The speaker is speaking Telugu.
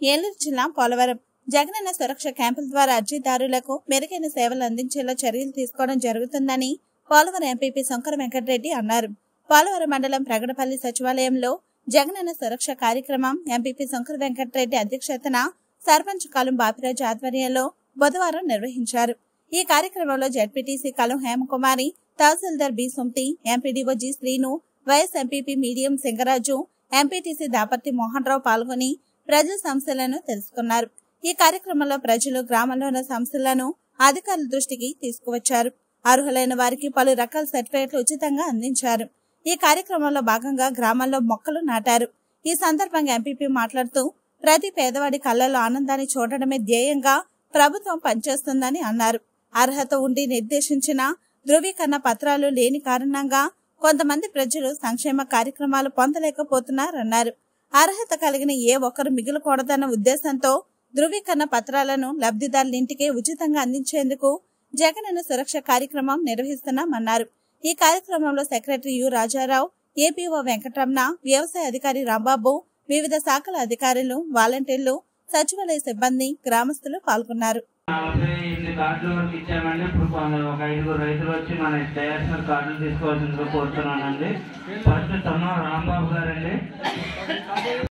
ఏలూరు జిల్లా పోలవరం జగనన్న సురక్ష క్యాంపుల ద్వారా అర్జీదారులకు మెరుగైన సేవలు అందించేలా చర్యలు తీసుకోవడం జరుగుతుందని పోలవరం ఎంపీపీ శంకర వెంకటరెడ్డి అన్నారు పోలవరం మండలం ప్రగడపల్లి సచివాలయంలో జగనన్న సురక్ష కార్యక్రమం ఎంపీపీ శంకర వెంకటరెడ్డి అధ్యక్షతన సర్పంచ్ కలం బాపిరాజు ఆధ్వర్యంలో బుధవారం నిర్వహించారు ఈ కార్యక్రమంలో జడ్పీటీసీ కలం హేమకుమారి తహసీల్దార్ B Sunthi MPDO G Srinu YS MPP మీడియం సింగరాజు ఎంపీటీసీ దాపర్తి మోహన్ రావు పాల్గొని ప్రజల సమస్యలను తెలుసుకున్నారు ఈ కార్యక్రమంలో ప్రజలు గ్రామంలో ఉన్న సమస్యలను అధికారుల దృష్టికి తీసుకువచ్చారు అర్హులైన వారికి పలు రకాల సర్టిఫికెట్లు ఉచితంగా అందించారు ఈ కార్యక్రమంలో భాగంగా గ్రామాల్లో మొక్కలు నాటారు ఈ సందర్భంగా ఎంపీపీ మాట్లాడుతూ ప్రతి పేదవాడి కళ్ళలో ఆనందాన్ని చూడడమే ధ్యేయంగా ప్రభుత్వం పనిచేస్తుందని అన్నారు అర్హత ఉండి నిర్దేశించిన ధృవీకరణ పత్రాలు లేని కారణంగా కొంతమంది ప్రజలు సంక్షేమ కార్యక్రమాలు పొందలేకపోతున్నారన్నారు అర్హత కలిగిన ఏ ఒక్కరు మిగిలకూడదన్న ఉద్దేశంతో ధృవీకరణ పత్రాలను లబ్ధిదారుల ఇంటికే ఉచితంగా అందించేందుకు జగనన్న సురక్ష కార్యక్రమం నిర్వహిస్తున్నామన్నారు ఈ కార్యక్రమంలో secretary U Rajarao APO Venkataramana వ్యవసాయ అధికారి రాంబాబు వివిధ శాఖల అధికారులు వాలంటీర్లు సచివాలయ సిబ్బంది గ్రామస్తులు పాల్గొన్నారు నలభై ఎనిమిది కార్డుల వరకు ఇచ్చామండి ఇప్పుడు కొంత- ఒక ఐదుగురు రైతులు వచ్చి మన చేయాల్సిన కార్డులు తీసుకోవాల్సిందిగా కోరుతున్నానండి ఫస్ట్ తొమ్మ రాంబాబు గారండి